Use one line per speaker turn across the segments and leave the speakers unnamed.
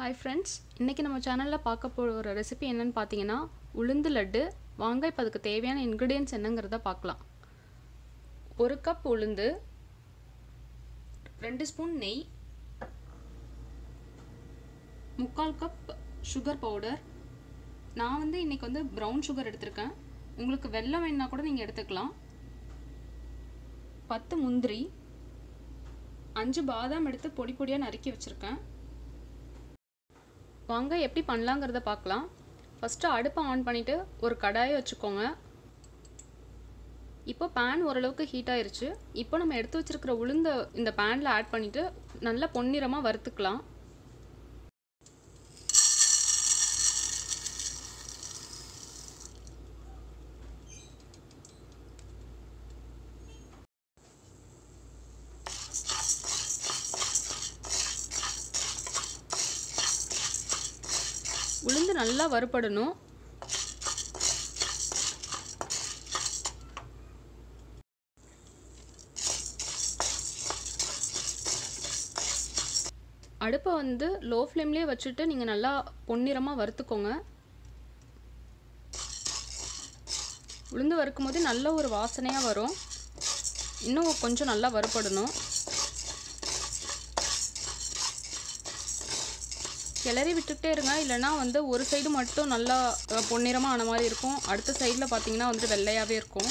hi friends இன்றைக்கி நம்ம சேனலில் பார்க்க போகிற ரெசிபி என்னன்னு பார்த்தீங்கன்னா உளுந்து லட்டு வாங்க இப்போ அதுக்கு தேவையான இன்க்ரீடியன்ஸ் என்னங்கிறத பார்க்கலாம் ஒரு கப் உளுந்து ரெண்டு ஸ்பூன் நெய் முக்கால் கப் சுகர் பவுடர் நான் வந்து இன்றைக்கி வந்து ப்ரௌன் சுகர் எடுத்திருக்கேன் உங்களுக்கு வெல்லம் வேணுன்னா கூட நீங்கள் எடுத்துக்கலாம் பத்து முந்திரி அஞ்சு பாதாம் எடுத்து பொடி பொடியாக நறுக்கி வச்சுருக்கேன் வாங்க எப்படி பண்ணலாங்கிறத பார்க்கலாம் ஃபஸ்ட்டு அடுப்பை ஆன் பண்ணிவிட்டு ஒரு கடாயை வச்சுக்கோங்க இப்போ பேன் ஓரளவுக்கு ஹீட் ஆயிருச்சு இப்போ நம்ம எடுத்து வச்சுருக்கிற உளுந்த இந்த பேனில் ஆட் பண்ணிவிட்டு நல்லா பொன்னிறமாக வறுத்துக்கலாம் உளுந்து நல்லா வறுபடணும் அடுப்பை வந்து லோ ஃப்ளேம்லேயே வச்சுட்டு நீங்கள் நல்லா பொன்னிறமாக வறுத்துக்கோங்க உளுந்து வறுக்கும் போது நல்ல ஒரு வாசனையாக வரும் இன்னும் கொஞ்சம் நல்லா வறுபடணும் கிளறி விட்டுக்கிட்டே இருங்க இல்லைனா வந்து ஒரு சைடு மட்டும் நல்லா பொன்னிறமாக ஆன மாதிரி இருக்கும் அடுத்த சைடில் பார்த்தீங்கன்னா வந்துட்டு வெள்ளையாகவே இருக்கும்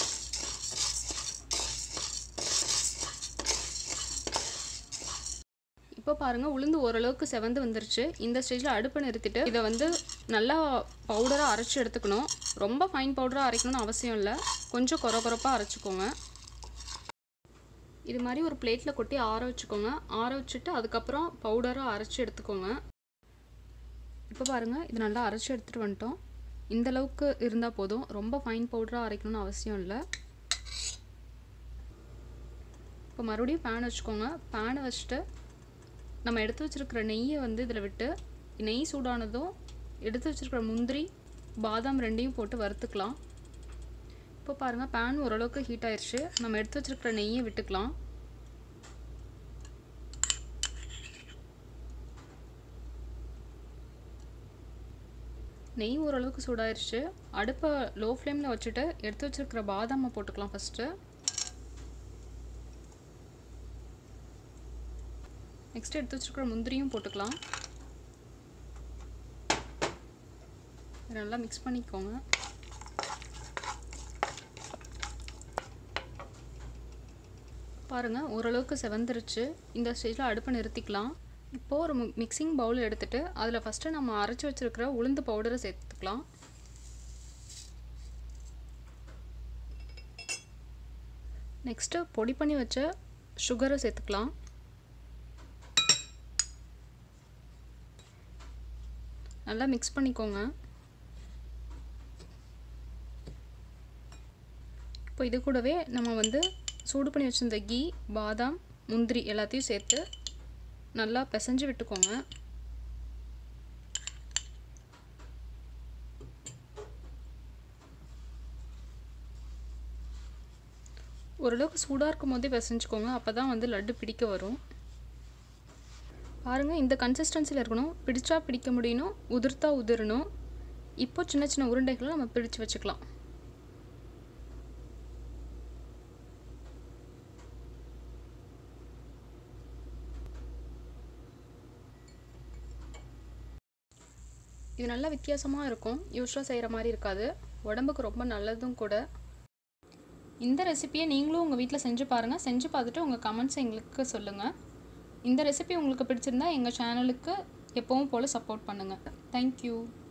இப்போ பாருங்கள் உளுந்து ஓரளவுக்கு செவந்து வந்துருச்சு இந்த ஸ்டேஜில் அடுப்பை நிறுத்திட்டு இதை வந்து நல்லா பவுடராக அரைச்சி எடுத்துக்கணும் ரொம்ப ஃபைன் பவுடராக அரைக்கணும்னு அவசியம் இல்லை கொஞ்சம் குறை குறைப்பாக அரைச்சிக்கோங்க இது மாதிரி ஒரு பிளேட்டில் கொட்டி ஆற வச்சுக்கோங்க ஆற வச்சுட்டு அதுக்கப்புறம் பவுடராக அரைச்சி எடுத்துக்கோங்க இப்போ பாருங்கள் இது நல்லா அரைச்சி எடுத்துகிட்டு வந்துட்டோம் இந்த அளவுக்கு இருந்தால் போதும் ரொம்ப ஃபைன் பவுடராக அரைக்கணும்னு அவசியம் இல்லை இப்போ மறுபடியும் பேன் வச்சுக்கோங்க பேனை வச்சுட்டு நம்ம எடுத்து வச்சுருக்கிற நெய்யை வந்து இதில் விட்டு நெய் சூடானதும் எடுத்து வச்சுருக்கிற முந்திரி பாதாம் ரெண்டையும் போட்டு வறுத்துக்கலாம் இப்போ பாருங்கள் பேன் ஓரளவுக்கு ஹீட் ஆயிடுச்சு நம்ம எடுத்து வச்சுருக்கிற நெய்யை விட்டுக்கலாம் நெய் ஓரளவுக்கு சூடாயிருச்சு அடுப்பை லோ ஃப்ளேமில் வச்சுட்டு எடுத்து வச்சுருக்கிற பாதாமை போட்டுக்கலாம் ஃபஸ்ட்டு நெக்ஸ்ட் எடுத்து வச்சுருக்கிற முந்திரியும் போட்டுக்கலாம் நல்லா மிக்ஸ் பண்ணிக்கோங்க பாருங்கள் ஓரளவுக்கு செவந்துருச்சு இந்த ஸ்டேஜில் அடுப்பை நிறுத்திக்கலாம் இப்போது ஒரு மிக்சிங் பவுல் எடுத்துகிட்டு அதில் ஃபஸ்ட்டு நம்ம அரைச்சி வச்சுருக்கிற உளுந்து பவுடரை சேர்த்துக்கலாம் நெக்ஸ்ட்டு பொடி பண்ணி வச்ச சுகரை சேர்த்துக்கலாம் நல்லா மிக்ஸ் பண்ணிக்கோங்க இப்போ இது கூடவே நம்ம வந்து சூடு பண்ணி வச்சுருந்த கீ பாதாம் முந்திரி எல்லாத்தையும் சேர்த்து நல்லா பிசைஞ்சு விட்டுக்கோங்க ஓரளவுக்கு சூடாக இருக்கும் போதே பிசைஞ்சுக்கோங்க அப்போ தான் வந்து லட்டு பிடிக்க வரும் பாருங்கள் இந்த கன்சிஸ்டன்சியில் இருக்கணும் பிடிச்சா பிடிக்க முடியணும் உதிர்த்தா உதிரணும் இப்போ சின்ன சின்ன உருண்டைகளை நம்ம பிடிச்சு வச்சுக்கலாம் இது நல்லா வித்தியாசமாக இருக்கும் யூஸ்வலாக செய்கிற மாதிரி இருக்காது உடம்புக்கு ரொம்ப நல்லதும் கூட இந்த ரெசிப்பியை நீங்களும் உங்கள் வீட்டில் செஞ்சு பாருங்கள் செஞ்சு பார்த்துட்டு உங்கள் கமெண்ட்ஸ் எங்களுக்கு சொல்லுங்கள் இந்த ரெசிபி உங்களுக்கு பிடிச்சிருந்தா எங்கள் சேனலுக்கு எப்பவும் போல் சப்போர்ட் பண்ணுங்கள் தேங்க்யூ